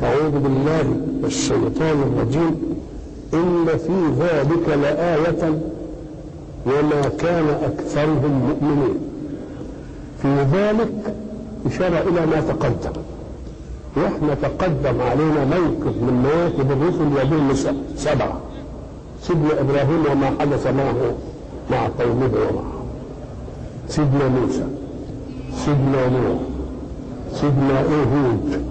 أعوذ بالله من الشيطان الرجيم إن في ذلك لآية وما كان أكثرهم مؤمنين في ذلك إشارة إلى ما تقدم وإحنا تقدم علينا موكب من مواكب الرسل يدل سبعة سيدنا إبراهيم وما حدث معه مع قومه ومعه سيدنا موسى سيدنا نوح سيدنا إيه هود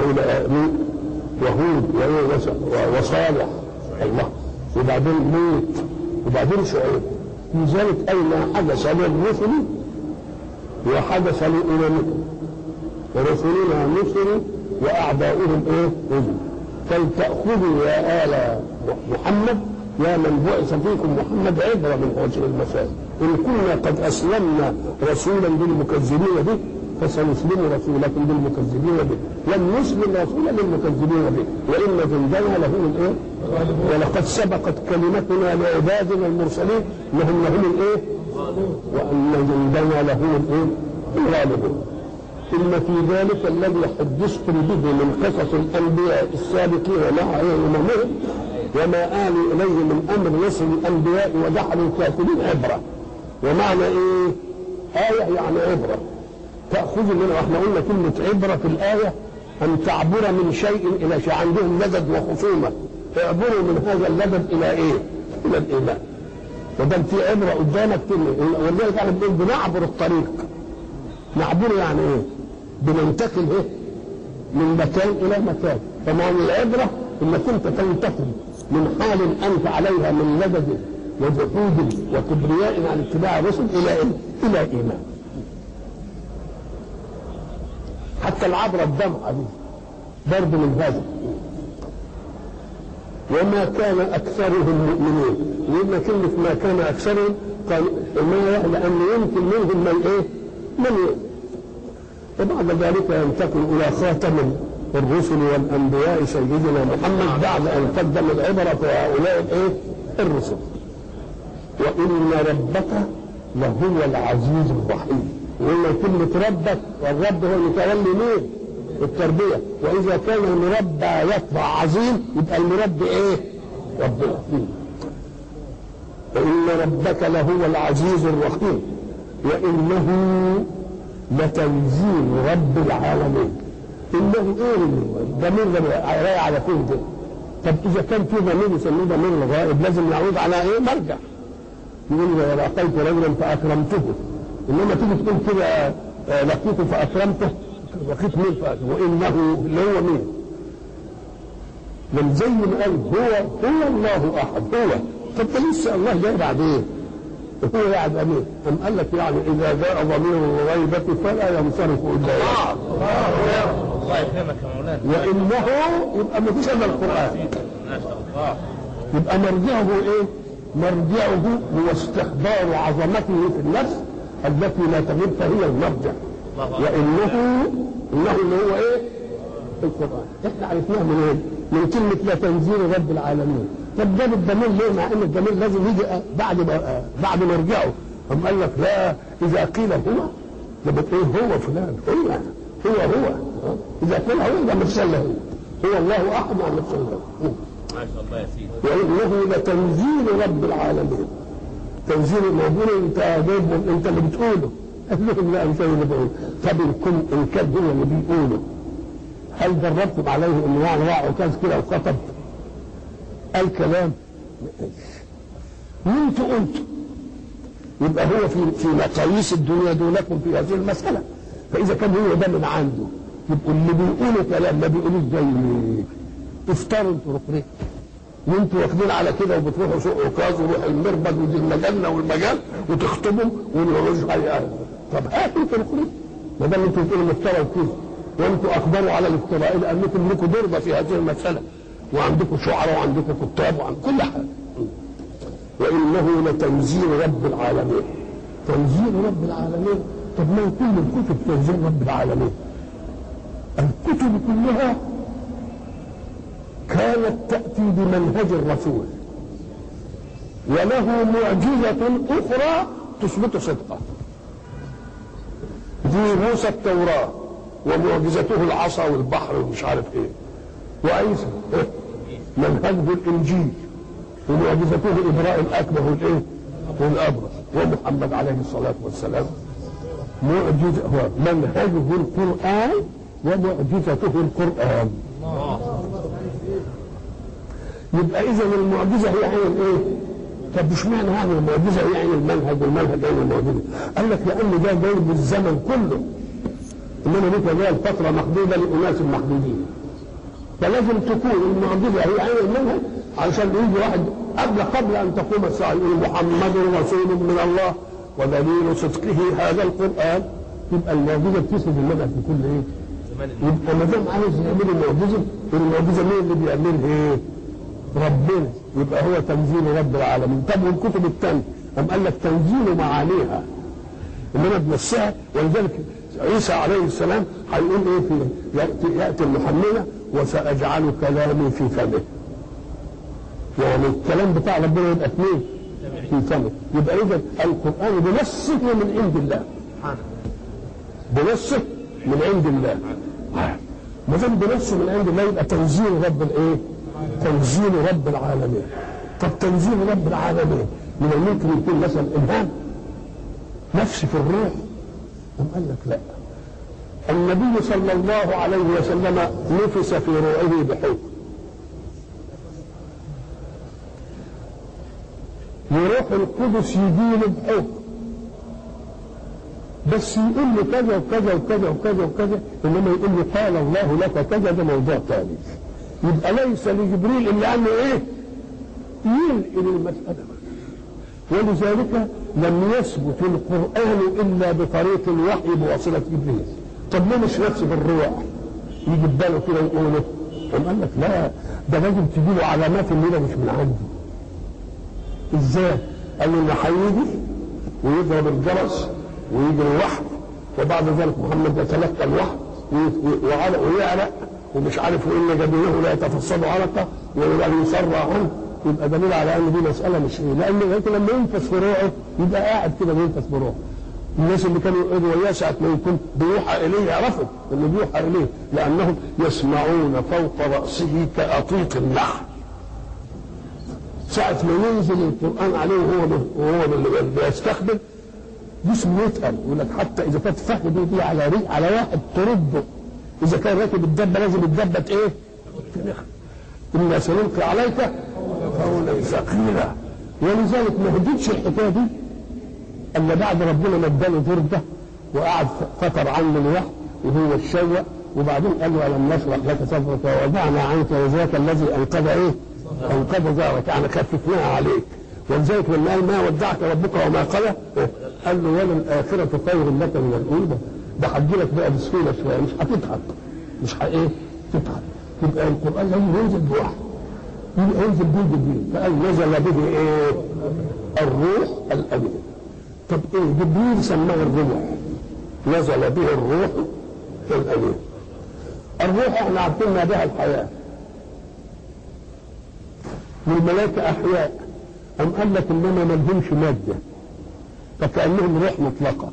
وهود وصالح الله وبعدين لوط وبعدين شعيب لذلك أين حدث للرسل وحدث لأممهم ورسلنا نصروا وأعداؤهم إيه؟ نزلوا فلتأخذوا يا آل محمد يا من بعث فيكم محمد عبرة من هذه المسائل إن كنا قد أسلمنا رسولا بالمكذبين به فسنسلم رسولكم بالمكذبين به لن نسلم رسولا للمكذبين به وإن جندنا لهم الإيه؟ ولقد سبقت كلمتنا لعبادنا المرسلين لهم لهم الإيه؟ وأن جندنا لهم الإيه؟ الغالبون إن في ذلك الذي حدثتم به من قصص الأنبياء السابقين مع أممهم وما آلوا إليه من أمر نصر الأنبياء ودحر الكافرين عبرة ومعنى إيه؟ آية يعني عبرة تأخذ منها احنا قلنا كلمة عبرة في الآية أن تعبر من شيء إلى شيء عندهم لدد وخصومة اعبروا من هذا اللدد إلى إيه؟ إلى الإيمان ودام في عبرة قدامك ولذلك احنا بنقول بنعبر الطريق نعبره يعني إيه؟ بننتقل إيه؟ من مكان إلى مكان فمعنى العبرة إنك أنت تنتقل من حال أنت عليها من لدد وجحود وكبرياء عن اتباع الرسل إلى إيه؟ إلى إيمان حتى العبرة الدمعة دي برضه من هذا وما كان أكثرهم مؤمنين لأن كلمة ما كان أكثرهم قال حماية لأن يمكن منهم من إيه؟ من يؤمن وبعد ذلك ينتقل إلى خاتم الرسل والأنبياء سيدنا محمد بعد أن قدم العبرة في هؤلاء الإيه؟ الرسل وإن ربك لهو العزيز الرحيم وقلنا كلمة ربك والرب هو المتولي مين؟ التربية وإذا كان المربى يتبع عظيم يبقى المربي إيه؟ ربنا وإن ربك لهو العزيز الرحيم وإنه لتنزيل رب العالمين إنه إيه الضمير ده رايح على فين ده؟ طب إذا كان في ضمير يسموه ضمير الغائب لازم يعود على إيه؟ مرجع يقول لقيت رجلا فأكرمته انما تيجي تقول كده لقيته فاكرمته لقيت مين فاكرمته وانه اللي هو مين من زي ما قال هو هو الله احد هو طب لسه الله جاي بعدين هو يعني امين ام قال لك يعني اذا جاء ضمير الغيبة فلا ينصرف الا الله يكرمك يا مولانا وانه يبقى ما فيش الا القران يبقى مرجعه ايه؟ مرجعه هو استحضار عظمته في النفس التي لا تغيب فهي المرجع وانه انه اللي هو ايه؟ القران احنا عرفناه من ايه؟ من كلمه لا تنزيل رب العالمين طب جاب الضمير ليه مع ان الضمير لازم يجي بعد بعد مرجعه هم قال لك لا اذا قيل هو يبقى ايه هو فلان هو هو هو اذا قيل هو يبقى مفسر له هو الله احد يعني مفسر له ما شاء الله يا سيدي وانه لتنزيل رب العالمين تنزيل الموضوع انت جايب انت اللي بتقوله قال لهم لا انت اللي بقوله طب ان كن ان كان هو اللي بيقوله هل دربتم عليه انه يعني وقع عكاز كده وخطب قال كلام وانتوا قلتوا يبقى هو في في مقاييس الدنيا دونكم في هذه المساله فاذا كان هو ده من عنده يبقوا اللي بيقولوا كلام ما بيقولوش زي افطروا انتوا ركنين وانتوا واخدين على كده وبتروحوا سوق عكاظ وروح المربد ودي المجنه والمجال وتخطبوا ونقولوا على طب هاتوا انتوا ركنين ما دام انتوا بتقولوا مفترى وكذب وانتوا اخبروا على الافتراء لانكم لكم دربه في هذه المساله وعندكم شعراء وعندكم كتاب وعند كل حاجه وانه لتنزيل رب العالمين تنزيل رب العالمين طب ما كل الكتب تنزيل رب العالمين الكتب كلها كانت تأتي بمنهج الرسول وله معجزة أخرى تثبت صدقه دي موسى التوراة ومعجزته العصا والبحر ومش عارف ايه وعيسى منهجه الانجيل ومعجزته ابراء الاكمه والايه؟ والابرص ومحمد عليه الصلاه والسلام معجزه هو منهجه القران ومعجزته القران يبقى اذا المعجزه هي عين الايه؟ طب مش معنى يعني المعجزه هي عين المنهج والمنهج عين المعجزه؟ قال لك لان ده جاي بالزمن كله انما دي جايه الفتره محدوده لاناس محدودين فلازم تكون المعجزه هي عين المنهج علشان يجي واحد قبل قبل ان تقوم الساعه يقول محمد رسول من الله ودليل صدقه هذا القران يبقى المعجزه بتسند المنهج في كل ايه؟ زمان يبقى ما دام عايز يعمل المعجزه المعجزه مين اللي بيعملها ايه؟ ربنا يبقى هو تنزيل رب العالمين طب والكتب الثانيه قام قال لك تنزيل معانيها انما بنفسها ولذلك عيسى عليه السلام هيقول ايه في ياتي ياتي المحمله وساجعل كلامي في فمه يعني الكلام بتاع ربنا يبقى في مين؟ في فمه يبقى اذا القران بنفسه من عند الله سبحانه بنفسه من عند الله ما دام بنفسه من عند الله يبقى تنزيل رب الايه؟ تنزيل رب العالمين طب تنزيل رب العالمين من الممكن يكون مثلا الهام نفس في الروح أم قال لك لا النبي صلى الله عليه وسلم نفس في روعه بحكم وروح القدس يجيله بحكم بس يقول له كذا وكذا وكذا وكذا وكذا انما يقول له قال الله لك كذا ده موضوع ثاني يبقى ليس لجبريل الا انه ايه؟ ينقل المساله ولذلك لم يثبت القران الا بطريق الوحي بواسطه جبريل طب ليه مش نفس بالروح؟ يجي في باله كده يقوله قام قال لك لا ده لازم تجي له علامات اللي ده مش من عندي ازاي؟ قال له انه هيجي ويضرب الجرس ويجي الوحي وبعد ذلك محمد يتلقى الوحي وي- وعرق ويعرق ومش عارف وان جبينه لا يتفصل عرقه ويبقى يسرع عنه يبقى دليل على ان دي مساله مش ايه لان لكن لما ينفس في روحه يبقى قاعد كده بينفس في روحه الناس اللي كانوا يقعدوا وياه ساعه ما يكون بيوحى اليه يعرفوا انه بيوحى اليه لانهم يسمعون فوق راسه كاطيط النحل ساعة ما ينزل القرآن عليه وهو وهو بيستخدم جسمه يتقل يقول لك حتى إذا كانت فخذه دي على ريق على واحد ترده إذا كان راكب الدبة لازم الدبة إيه؟ تنخ إنا سنلقي عليك قولا ثقيلا ولذلك ما هديتش الحكاية دي الا بعد ربنا ما اداله فرده وقعد فتر عنه الوحي وهو الشوق وبعدين قال له الم نشرح لك صدرك ووضعنا عنك وذاك الذي انقذ ايه؟ انقذ ظهرك يعني خففناها عليك ولذلك لما قال ما ودعك ربك وما قلى قال له وللآخرة خير لك من الأولى ده هتجيلك بقى بسهولة شوية مش هتتعب مش ه- ايه؟ تتعب يبقى القرآن لازم ينزل بوحي يبقى ينزل به جبريل فقال نزل به ايه؟ الروح الأمين طب ايه جبريل سماه الروح نزل به الروح الامين الروح احنا عارفين ما بها الحياه والملائكه احياء ام قال لك انما ما لهمش ماده فكانهم روح مطلقه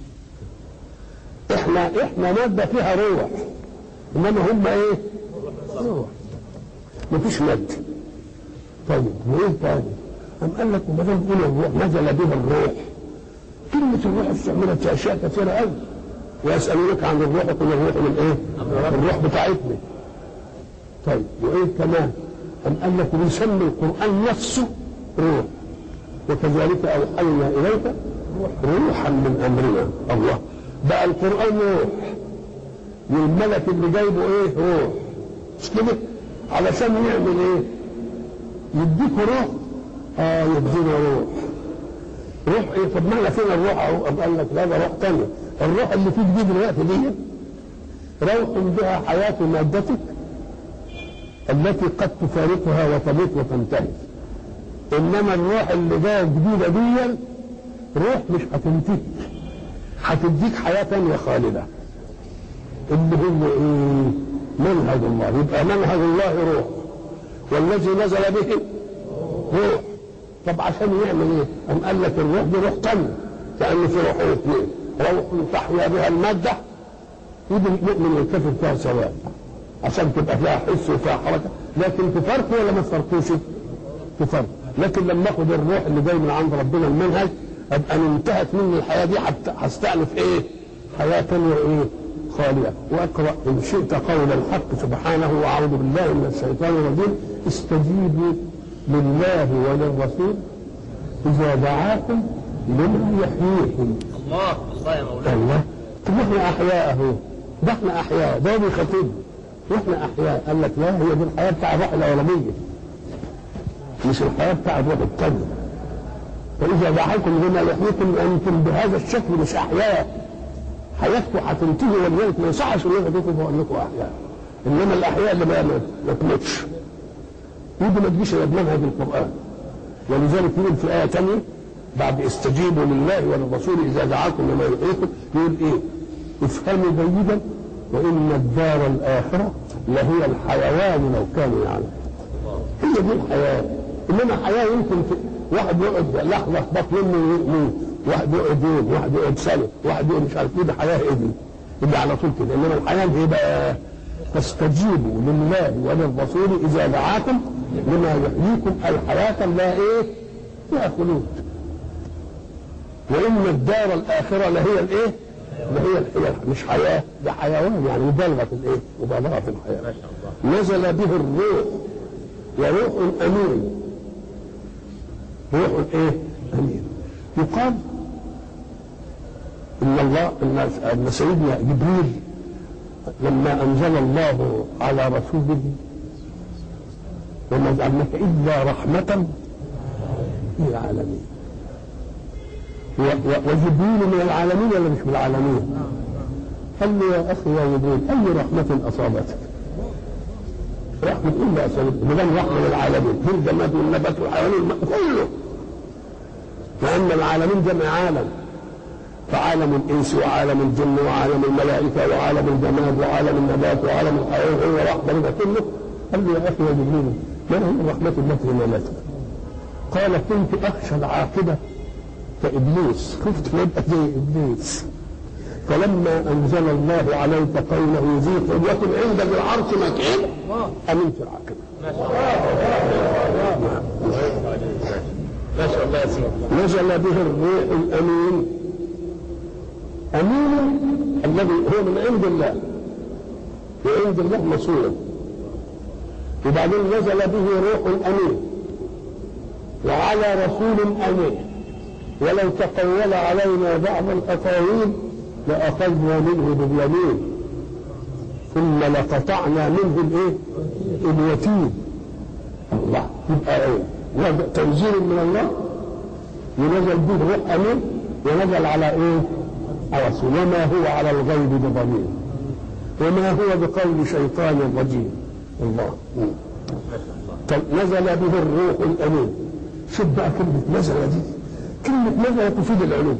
احنا احنا ماده فيها روح انما هم ايه روح مفيش ماده طيب وايه تاني ام قال لك وما دام بيقول الروح نزل به الروح كلمة الروح استعملت في أشياء كثيرة أوي ويسألونك عن الروح قل الروح من إيه؟ الروح بتاعتنا طيب وإيه كمان؟ أم قال لك بنسمي القرآن نفسه روح وكذلك أوحينا إليك روحا من أمرنا الله بقى القرآن روح والملك اللي جايبه إيه؟ روح مش كده؟ علشان يعمل إيه؟ يديك روح اه يدينا روح روح ايه طب ما احنا فينا الروح اهو أم قال لك لا ده روح تانية الروح اللي فيك دي دلوقتي دي روح بها حياة مادتك التي قد تفارقها وتموت وتنتهي انما الروح اللي جايه جديده دي روح مش هتنتهي هتديك حياه تانية خالده اللي هو ايه منهج الله يبقى منهج الله روح والذي نزل به روح طب عشان يعمل ايه؟ قام قال لك الروح دي روح تانية كأن في روحين اثنين روح تحيا بها المادة ودي المؤمن ينكفر فيها سواء عشان تبقى فيها حس وفيها حركه لكن تفرق ولا ما تفرقوش؟ تفرق لكن لما اخد الروح اللي جاي من عند ربنا المنهج ابقى أنا انتهت مني الحياه دي حتى هستأنف ايه؟ حياه ثانيه ايه؟ خاليه واقرا ان شئت قول الحق سبحانه واعوذ بالله من الشيطان الرجيم استجيبوا لله وللرسول اذا دعاكم لما يحييكم الله الله يا مولانا الله طب احنا احياء اهو ده احنا احياء ده بيخاطبنا واحنا احياء قال لك لا هي دي الحياه بتاع الروح الاولانيه مش الحياه بتاع الروح الثانيه فاذا دعاكم لما يحييكم انتم بهذا الشكل مش احياء حياتكم هتنتهي ولذلك ما يصحش ان انتم تقولوا انكم احياء انما الاحياء اللي بقى ما ما تموتش ودي ما تجيش الا بمنهج القران ولذلك يقول في ايه ثانيه بعد استجيبوا لله وللرسول اذا دعاكم لما يحييكم يقول ايه؟ افهموا جيدا وان الدار الاخره لهي الحيوان لو كانوا يعلمون. هي دي الحياه انما حياه يمكن في واحد يقعد لحظه في بطن امه ويموت واحد يقعد يوم واحد يقعد سنه واحد يقعد مش عارف ايه ده حياه ايه دي؟ اللي على طول كده انما الحياه ايه بقى؟ فاستجيبوا لله وللرسول اذا دعاكم لما يحييكم الحياه لا ايه؟ فيها خلود. وان الدار الاخره لهي الايه؟ لهي الحياه مش حياه ده حيوان يعني مبالغه في الايه؟ مبالغه في الحياه. ما شاء الله نزل به الروح وروح امين. روح ايه؟ امين. يقال ان الله ان ان سيدنا جبريل لما انزل الله على رسوله وما جعلناك الا رحمه للعالمين. و- و- وجبريل من العالمين ولا مش من العالمين؟ قال له يا اخي يا جبريل اي رحمه اصابتك؟ رحمه الا اصابتك ما دام رحمه للعالمين بالجماد والنبات والحيوان والماء كله لان العالمين جمع عالم فعالم الانس وعالم الجن وعالم الملائكه وعالم الجماد وعالم النبات وعالم الحيوان هو رحمه لنا كله قال له يا اخي يا جبريل ما هي الرحمه التي نالتك؟ قال كنت اخشى العاقبه كابليس خفت يبقى زي ابليس فلما انزل الله عليك قوله ذي قوة عند ذي العرش مكين امنت العاقبة ما شاء الله ما شاء الله يا سيدي نزل به الروح الامين امين الذي هو من عند الله وعند الله مسؤولا وبعدين نزل به روح امين وعلى رسول امين ولو تقول علينا بعض الاقاويل لاخذنا منه باليمين ثم لقطعنا منه الايه؟ اليتيم الله يبقى ايه؟ نزل- تنزيل من الله ونزل به روح امين ونزل على ايه؟ على رسول وما هو على الغيب بضمير وما هو بقول شيطان رجيم الله ما شاء الله طب نزل به الروح الامين شوف بقى كلمه نزل دي كلمه نزل تفيد العلوم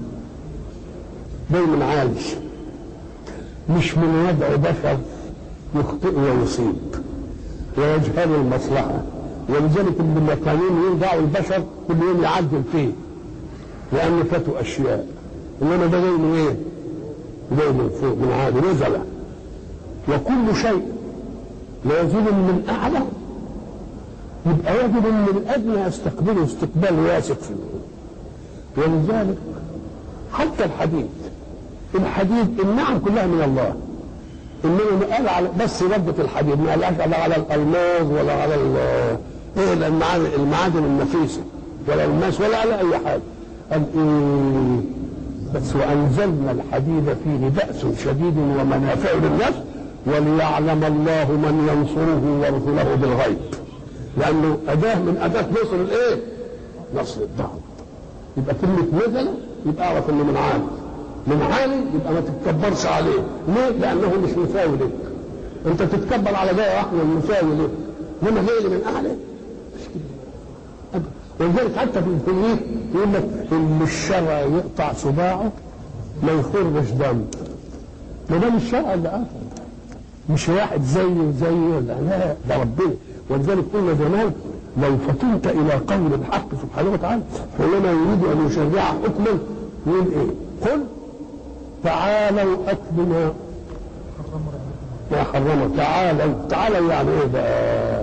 دايما عالج مش من يدعو بشر يخطئ ويصيب ويجهل المصلحه ولذلك اللي قانون يرجعوا البشر كل يوم يعدل فيه لان فاتوا اشياء انما ده جاي من ايه؟ جاي من فوق من عالي نزل وكل شيء نازل من اعلى يبقى يجب ان الادنى يستقبله استقبال واثق فيه ولذلك حتى الحديد الحديد النعم كلها من الله انما ما قال على بس رده الحديد ما قالش على على الالماظ ولا على ال- ايه المعادن المعادن النفيسه ولا الماس ولا على اي حاجه قال ايه بس وانزلنا الحديد فيه باس شديد ومنافع للناس وليعلم الله من ينصره ورسله بالغيب لانه اداه من اداه نصر الايه؟ نصر الدعوه يبقى كلمه نزل يبقى اعرف انه من عالي من عالي يبقى ما تتكبرش عليه ليه؟ لانه مش مساوي لك انت تتكبر على ده يا احمد مساوي لك انما جاي لي من اعلى مش كده أبدا. ولذلك حتى في الكليه يقول لك ان الشرع يقطع صباعه ما يخرجش دم ما دام الشرع اللي قطع مش واحد زيه زيه لا لا ده ربنا ولذلك قلنا زمان لو فطنت الى قول الحق سبحانه وتعالى حينما يريد ان يشرع حكما يقول ايه؟ قل تعالوا اتل ما ما حرمه تعالوا تعالوا يعني ايه بقى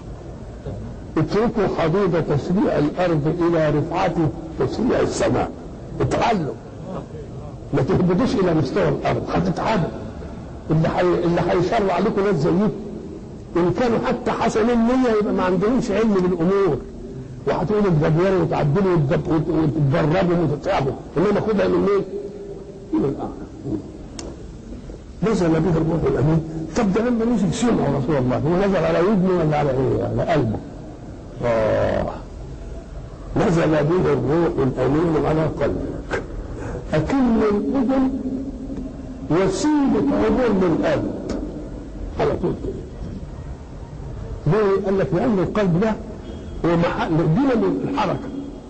اتركوا حضيض تسريع الارض الى رفعه تسريع السماء اتعلوا ما تهبطوش الى مستوى الارض هتتعبوا اللي حي... اللي هيشرع عليكم ناس زيكم ان كانوا حتى حسن النيه يبقى ما عندهمش علم بالامور وهتقولوا تدبروا وتعدلوا وتدب- وت- وتتدربوا وتتعبوا انما خدها من مين؟ من الاعلى نزل به الروح الامين طب ده لما نزل سمعوا رسول الله هو نزل على ودنه ولا على ايه؟ على قلبه اه نزل به الروح الامين على قلبك اكن الاذن وسيله عبور للقلب على طول كده ليه؟ قال لك لان القلب ده هو محل دينامو الحركه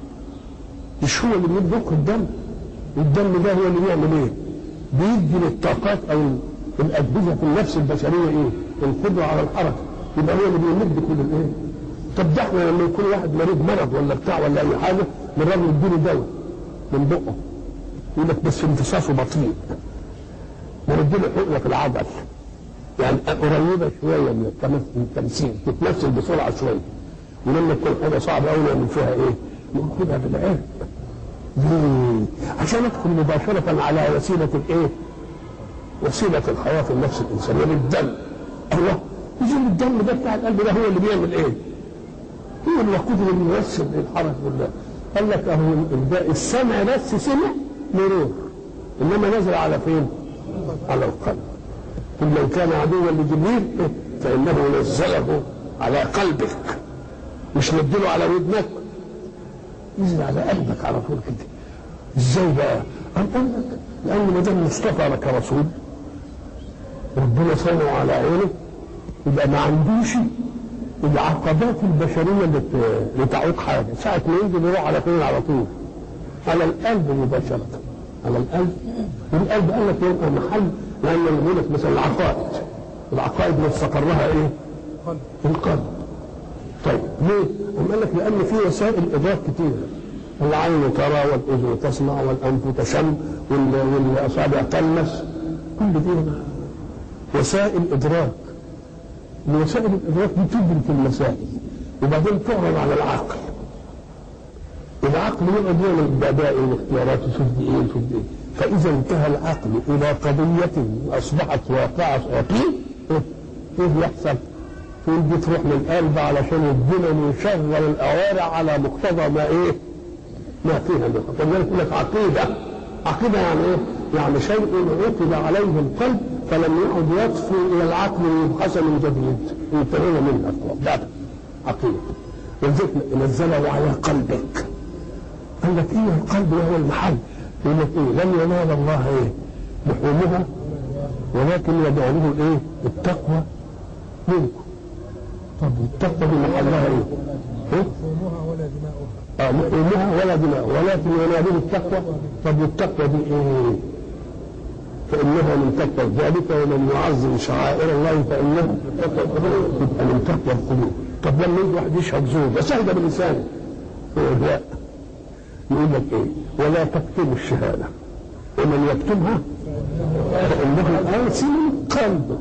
مش هو اللي بيضخ الدم الدم ده هو اللي بيعمل ايه؟ بيدي للطاقات او الاجهزه في النفس البشريه ايه؟ القدره على الحركه يبقى هو اللي بيمد كل الايه؟ طب ده احنا لما يكون واحد مريض مرض ولا بتاع ولا اي حاجه بنرمي نديله دواء من بقه يقول لك بس امتصاصه بطيء ونديله حقنه في العضل يعني قريبه شويه من التمس- من التمثيل تتمثل بسرعه شويه ولما تكون حاجه صعبه قوي نعمل فيها ايه؟ ناخدها بالعلم ليه؟ عشان ادخل مباشره على وسيله الايه؟ وسيله الحياه في النفس الانسانيه بالدم الله يجي الدم ده بتاع القلب ده هو اللي بيعمل ايه؟ هو الوقود اللي بيوصل للحركه كلها قال لك اهو الب- السمع بس سمع مرور انما نزل على فين؟ على القلب قل من كان عدوا لجبريل فانه نزله على قلبك مش ندله على ودنك نزل على قلبك على طول كده ازاي بقى؟ قال قال لك لان ما دام مصطفى لك رسول ربنا صنعه على عينه يبقى ما عندوش العقبات البشريه اللي ت- اللي تعوق حاجه ساعه ما ينزل يروح على فين على طول على القلب مباشره على القلب والقلب قال لك يبقى محل لان يقول لك مثلا العقائد العقائد مستقرها ايه؟ القلب طيب ليه؟ أم قال لك لأن في وسائل إدراك كتير العين ترى والأذن تسمع والأنف تشم وال- والأصابع تلمس كل دي وسائل إدراك من وسائل الإدراك دي تدرك المسائل وبعدين تعرض على العقل العقل يقعد يعمل البدائل والاختيارات يشوف دي ايه يشوف دي ايه فإذا انتهى العقل إلى قضية أصبحت واقعة يقين إيه إيه يحصل؟ تقول دي تروح للقلب علشان الدنيا يشغل الاوارع على مقتضى ما ايه؟ ما فيها من فلذلك يقول لك عقيده عقيده يعني ايه؟ يعني شيء عقد عليه القلب فلم يعد يطفو الى العقل ليبحث من جديد انتهينا منها خلاص ده عقيده ولذلك نزله على قلبك قال لك ايه القلب وهو المحل يقول لك ايه لن ينال الله ايه لحومها ولكن يجعله ايه التقوى منكم طب التقوى دي محلها ايه؟ ايه؟ لحومها ولا دماؤها اه لحومها ولا دماء ولكن يناله التقوى طب والتقوى دي ايه؟ فإنها من تقوى ذلك ومن يعظم شعائر الله فإنها تبقى من تقوى القلوب طب لما يجي واحد يشهد زور بس اهدى بلسانه لا يقول لك ايه؟ ولا تكتموا الشهادة ومن يكتمها فإنه آثم قلبه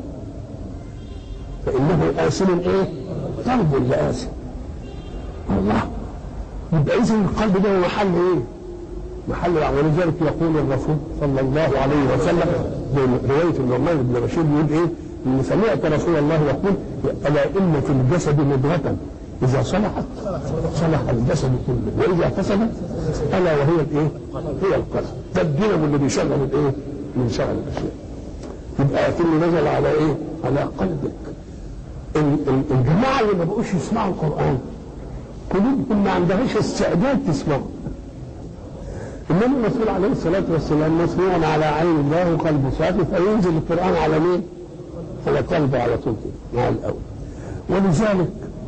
فإنه آثم إيه؟ قلب اللي آثم الله يبقى إذا القلب ده هو محل إيه؟ محل ولذلك يقول الرسول صلى الله عليه وسلم زي رواية النعمان بن بشير يقول إيه؟ إن سمعت رسول الله يقول ألا إن في الجسد مضغة إذا صلحت صلح الجسد كله وإذا فسدت ألا وهي الإيه؟ هي القلب ده الدينامو اللي بيشغل الإيه؟ بيشغل الأشياء يبقى أكنه نزل على إيه؟ على قلبك ال- ال- الجماعة اللي ما بقوش يسمعوا القرآن قلوبهم ما عندهاش استعداد تسمعه انما الرسول عليه الصلاه والسلام مسموع على عين الله وقلب صافي فينزل القران على مين؟ على قلبه على طول كده مع الاول ولذلك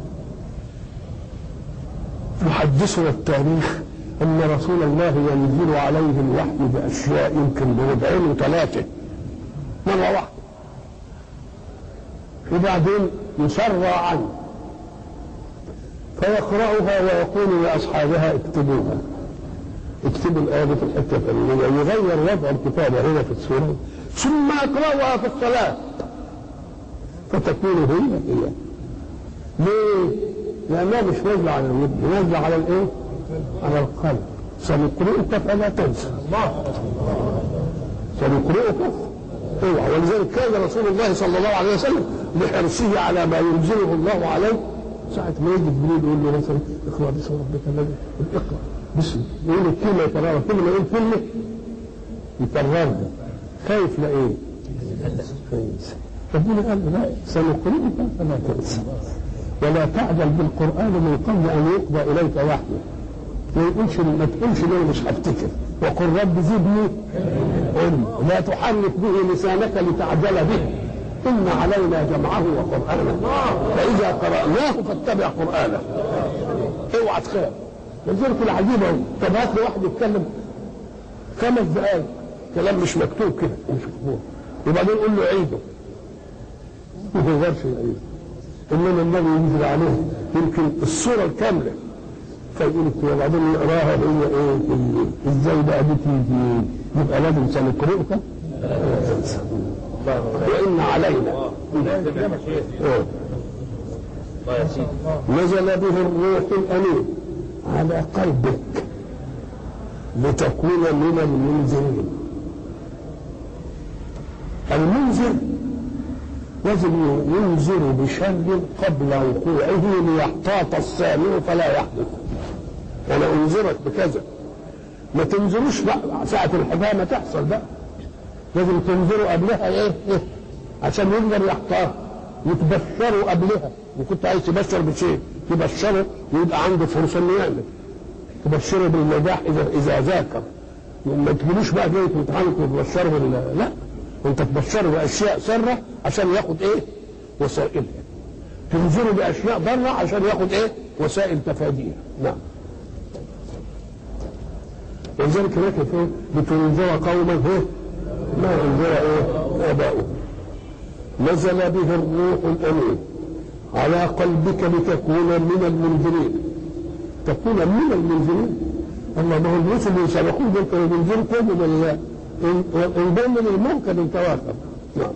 يحدثنا التاريخ ان رسول الله ينزل عليه الوحي باشياء يمكن بربعين وثلاثه مره واحده وبعدين يسرى عنه فيقرأها ويقول لأصحابها اكتبوها اكتبوا الآية في الحتة الفلانية يغير وضع الكتابة هنا في السورة ثم اقرأوها في الصلاة فتكون هي هي ليه؟ لأنها مش نازلة على الودن نازلة على الإيه؟ على القلب سنقرئك فلا تنسى سنقرئك اوعى ولذلك كان رسول الله صلى الله عليه وسلم لحرصه على ما ينزله الله عليه ساعة ما يجي جبريل يقول له مثلا اقرأ باسم ربك الذي يقول اقرأ باسم يقول الكلمة يكررها كل ما يقول كلمة يكررها خايف لا ايه؟ فينسى ربنا قال له لا سنقرئك فلا تنسى ولا تعجل بالقرآن من قبل أن يقضى إليك وحيه ما يقولش ما تقولش ليه مش هفتكر وقل رب زدني علم لا تحرك به لسانك لتعجل به إن علينا جمعه وقرآنه فإذا قرأناه فاتبع قرآنه اوعى تخاف لذلك العجيبة أهو. طب هات لي واحد يتكلم خمس دقايق كلام مش مكتوب كده مش مكتوب وبعدين قول له عيده ما يقدرش يعيده انما النبي ينزل عليه يمكن الصوره الكامله فيقول لك وبعدين يقراها هي ايه ال- ازاي بقى دي تيجي يبقى لازم سنقرئك وان علينا إيه. الله يا سيدي نزل به الروح الامين على قلبك لتكون من المنذرين المنذر لازم ينذر بشر قبل وقوعه ليحتاط السامع فلا يحدث انا انذرك بكذا ما تنذروش بقى ساعة الحكاية ما تحصل بقى لازم تنذروا قبلها ايه, إيه؟ عشان يقدر يحتاط يتبشروا قبلها وكنت عايز تبشر بشيء تبشره ويبقى عنده فرصة انه يعمل تبشره بالنجاح اذا اذا ذاكر ما تجيبوش بقى جاي امتحانك وتبشره بال لا انت تبشره باشياء سره عشان ياخد ايه؟ وسائلها تنذره باشياء ضاره عشان ياخد ايه؟ وسائل تفاديها نعم ولذلك هناك في لتنذر قوما ايه؟ ما انذر ايه؟ اباؤهم نزل به الروح الامين على قلبك لتكون من المنذرين تكون من المنذرين اما ما هو الرسل اللي سبقوه دول كانوا بينذروا كل ولا لا؟ ان بين من الممكن ان تواكب نعم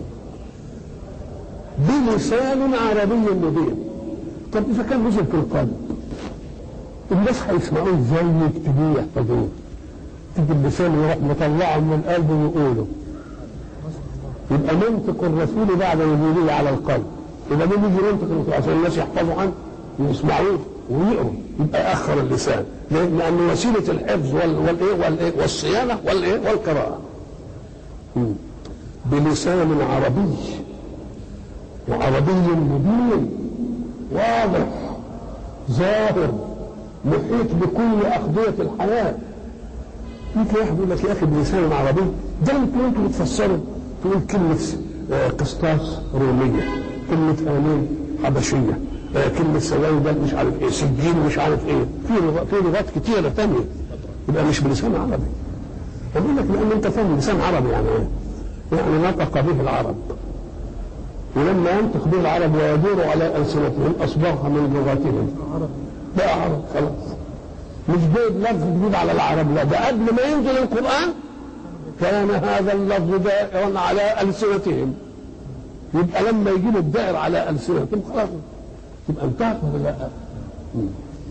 بلسان عربي مبين طب اذا كان نزل في القلب الناس هيسمعوه ازاي يكتبوه يحفظوه تيجي اللسان يروح مطلعه من القلب ويقوله يبقى منطق الرسول بعد نزوله على القلب يبقى ده بيجي منطق الرسول عشان الناس يحفظوا عنه ويسمعوه ويقروا يبقى اخر اللسان ليه؟ لان وسيله الحفظ وال- والايه والايه والصيانه والايه والقراءه مم. بلسان عربي وعربي مبين واضح ظاهر محيط بكل أقضية الحياة يمكن واحد يقول لك يا أخي بلسان عربي ده انتوا انتوا بتفسروا تقول كلمة آه، قسطاس رومية كلمة آمين حبشية آه، كلمة سويدة مش عارف ايه سجين مش عارف ايه في لغة- في لغات كتيرة تانية يبقى مش بلسان عربي بقول لك لأن أنت فاهم لسان عربي يعني ايه؟ يعني نطق به العرب ولما ينطق به العرب ويدور على ألسنتهم أصبغها من لغتهم بقى عرب خلاص مش جايب لفظ جديد على العرب لا ده قبل ما ينزل القرآن كان هذا اللفظ دائرا على ألسنتهم يبقى لما يجي له الدائر على ألسنتهم خلاص يبقى انتهت ولا لا؟ مم.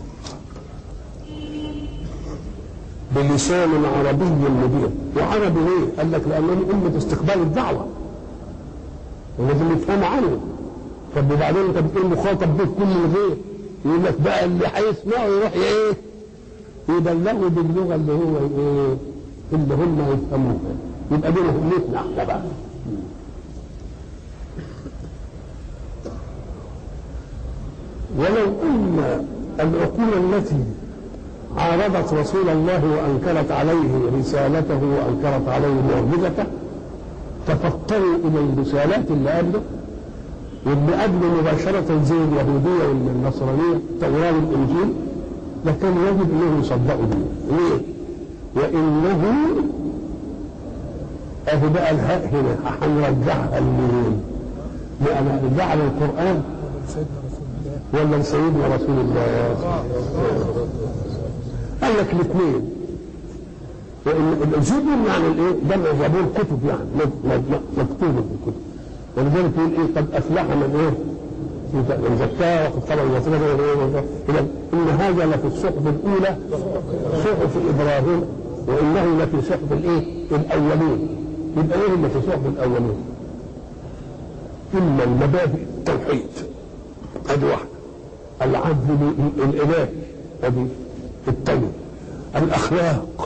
بلسان عربي مبين وعربي ليه؟ قال لك لأنهم أمة استقبال الدعوة ولازم يفهموا عنه طب وبعدين انت بتقول مخاطب به كل الغير يقول لك بقى اللي هيسمعه يروح ايه يبلغوا باللغه اللي هو ايه اللي هم يفهموها يبقى دي مهمتنا احنا بقى ولو ان العقول التي عارضت رسول الله وانكرت عليه رسالته وانكرت عليه معجزته تفطروا الى الرسالات اللي قبله واللي قبله مباشرة زي اليهودية والنصرانية التوراة والإنجيل لكان يجب أنهم يصدقوا به ليه؟ وإنه أهي بقى الهاء هنا هنرجعها لمين؟ نرجعها للقرآن سيدنا رسول الله ولا لسيدنا رسول الله؟ قال لك الاثنين وإن الزبور يعني الايه؟ جمع زبور كتب يعني م- م- مكتوبة في الكتب ولذلك يقول ايه قد افلح من ايه؟ من زكاه وقد طلب الوسيله اذا ان هذا لفي الصحف الاولى صحف ابراهيم وانه لفي صحف الايه؟ الاولين يبقى ايه اللي في صحف الاولين؟ اما المبادئ التوحيد ادي واحده العدل الالهي ادي الثانيه الاخلاق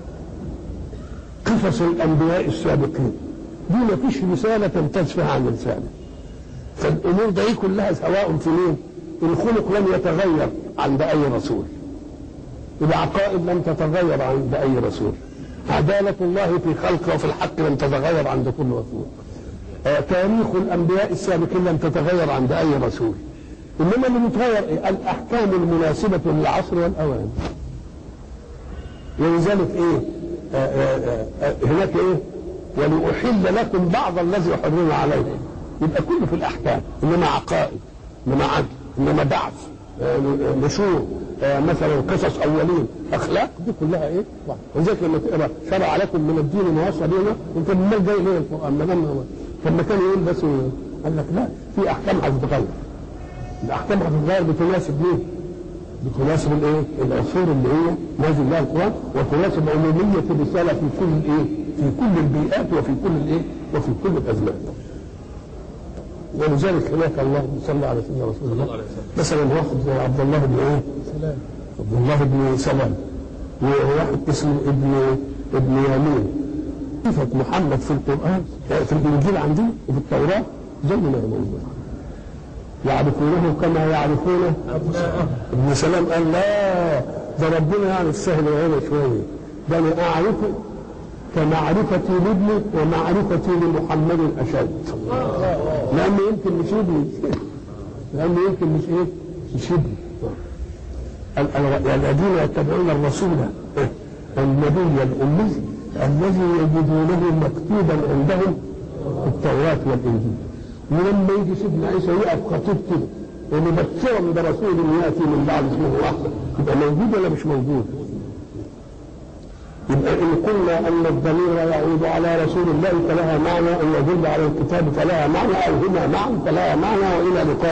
قصص الانبياء السابقين دي ما فيش رساله تمتاز فيها عن رساله فالامور دي كلها سواء في مين الخلق لم يتغير عند اي رسول العقائد لم تتغير عند اي رسول عدالة الله في خلقه وفي الحق لم تتغير عند كل رسول آه تاريخ الأنبياء السابقين لم تتغير عند أي رسول إنما اللي بيتغير إيه؟ الأحكام المناسبة للعصر والأوان ولذلك إيه آه آه آه هناك إيه ولأحل لكم بعض الذي حرم عليكم يبقى كله في الأحكام إنما عقائد إنما عدل إنما بعث نشور مثلا قصص اولين اخلاق دي كلها ايه؟ ولذلك لما تقرا شرع لكم من الدين ما وصى بنا انت امال جاي ليه القران ما دام طب ما كان يقول بس قال لك لا في احكام هتتغير الاحكام هتتغير بتناسب مين؟ بتناسب الايه؟ العصور اللي هي نازل لها القران وتناسب عموميه الرساله في كل الايه؟ في كل البيئات وفي كل الايه؟ وفي كل الازمان. ولذلك هناك اللهم صل على سيدنا رسول الله مثلا واحد زي عبد الله بن ايه؟ سلام عبد الله بن سلام وواحد اسمه ابن ابن يمين صفة محمد في القرآن في الإنجيل عندنا وفي التوراة زي ما هي موجودة يعرفونه كما يعرفونه ابن سلام قال لا ده ربنا يعني السهل وهنا شوية ده أنا أعرفه كمعرفتي لابني ومعرفتي لمحمد اشد لانه يمكن مش ابني لانه يمكن مش ايه مش ابني الذين يتبعون الرسول النبي الامي الذي يجدونه مكتوبا عندهم في التوراه والانجيل ولما يجي سيدنا عيسى يقف خطيب كده ومبشرا برسول ياتي من بعد اسمه احمد يبقى موجود ولا مش موجود؟ يبقى إن قلنا أن الضمير يعود على رسول الله فلها معنى أن يدل على الكتاب فلها معنى أو هما معا فلها معنى وإلى لقاء